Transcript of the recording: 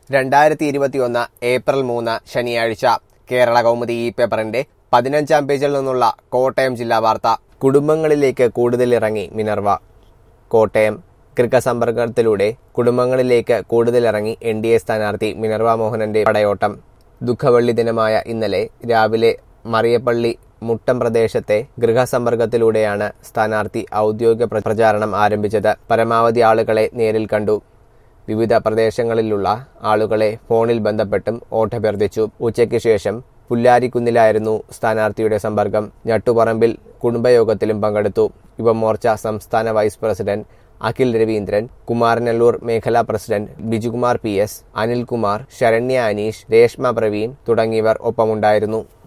രണ്ടായിരത്തി ഇരുപത്തിയൊന്ന് ഏപ്രിൽ മൂന്ന് ശനിയാഴ്ച കേരള കൗമുദി ഈ പേപ്പറിന്റെ പതിനഞ്ചാം പേജിൽ നിന്നുള്ള കോട്ടയം ജില്ലാ വാർത്ത കുടുംബങ്ങളിലേക്ക് കൂടുതൽ ഇറങ്ങി മിനർവ കോട്ടയം ഗൃഹസമ്പർക്കത്തിലൂടെ കുടുംബങ്ങളിലേക്ക് കൂടുതൽ ഇറങ്ങി എൻ ഡി എ സ്ഥാനാർത്ഥി മിനർവ മോഹനന്റെ പടയോട്ടം ദുഃഖവെള്ളി ദിനമായ ഇന്നലെ രാവിലെ മറിയപ്പള്ളി മുട്ടം പ്രദേശത്തെ ഗൃഹസമ്പർക്കത്തിലൂടെയാണ് സ്ഥാനാർത്ഥി ഔദ്യോഗിക പ്ര- പ്രചാരണം ആരംഭിച്ചത് പരമാവധി ആളുകളെ നേരിൽ കണ്ടു വിവിധ പ്രദേശങ്ങളിലുള്ള ആളുകളെ ഫോണിൽ ബന്ധപ്പെട്ടും വോട്ടഭ്യർത്ഥിച്ചു ഉച്ചയ്ക്ക് ശേഷം പുല്ലാരിക്കുന്നിലായിരുന്നു സ്ഥാനാർത്ഥിയുടെ സമ്പർക്കം ഞട്ടുപറമ്പിൽ കുടുംബയോഗത്തിലും പങ്കെടുത്തു യുവമോർച്ച സംസ്ഥാന വൈസ് പ്രസിഡന്റ് അഖിൽ രവീന്ദ്രൻ കുമാരനല്ലൂർ മേഖലാ president Bijukumar P S Anilkumar Saranya Aneesh Reshma Praveen തുടങ്ങിയവർ ഒപ്പമുണ്ടായിരുന്നു